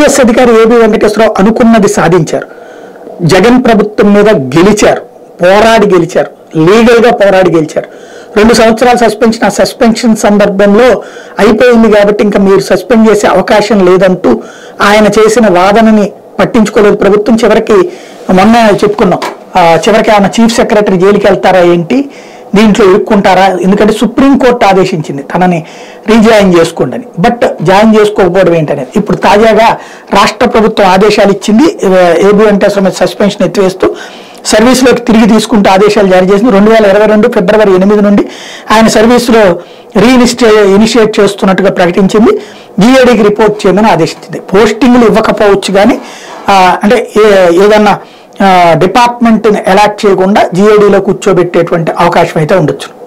IPS అధికారి AB Venkateswararao అనుకున్నది సాధించారు జగన్ ప్రభుత్వం మీద గెలిచారు పోరాడి గెలిచారు లీగల్ గా పోరాడి గెలిచారు రెండు సంవత్సరాలు సస్పెన్షన్ ఆ సస్పెన్షన్ సందర్భంలో అయిపోయింది కాబట్టి ఇంకా మీరు సస్పెండ్ చేసే అవకాశం లేదంటూ ఆయన చేసిన వాదనని పట్టించుకోలేదు ప్రభుత్వం చివరికి మొన్న చెప్పుకున్నాం ఆ, చివరికి ఆయన చీఫ్ సెక్రటరీ జైలుకి వెళ్తారా ఏంటి దీంట్లో ఇరుక్కుంటారా ఎందుకంటే సుప్రీంకోర్టు ఆదేశించింది తనని రీజాయిన్ చేసుకోండి అని బట్ జాయిన్ చేసుకోకపోవడం ఏంటనేది ఇప్పుడు తాజాగా రాష్ట్ర ప్రభుత్వం ఆదేశాలు ఇచ్చింది ఏబి వెంకటేశ్వర మీద సస్పెన్షన్ ఎత్తివేస్తూ సర్వీస్లోకి తిరిగి తీసుకుంటూ ఆదేశాలు జారీ చేసింది రెండు వేల ఇరవై రెండు ఫిబ్రవరి ఎనిమిది నుండి ఆయన సర్వీస్లో రీఇనిస్టే ఇనిషియేట్ చేస్తున్నట్టుగా ప్రకటించింది జీఏడీకి రిపోర్ట్ చేయమని ఆదేశించింది పోస్టింగ్లు ఇవ్వకపోవచ్చు కానీ ఆ, అంటే ఏ- ఏదన్నా డిపార్ట్మెంట్ని అలాట్ చేయకుండా జీఏడీలో కూర్చోబెట్టేటువంటి అవకాశం అయితే ఉండొచ్చు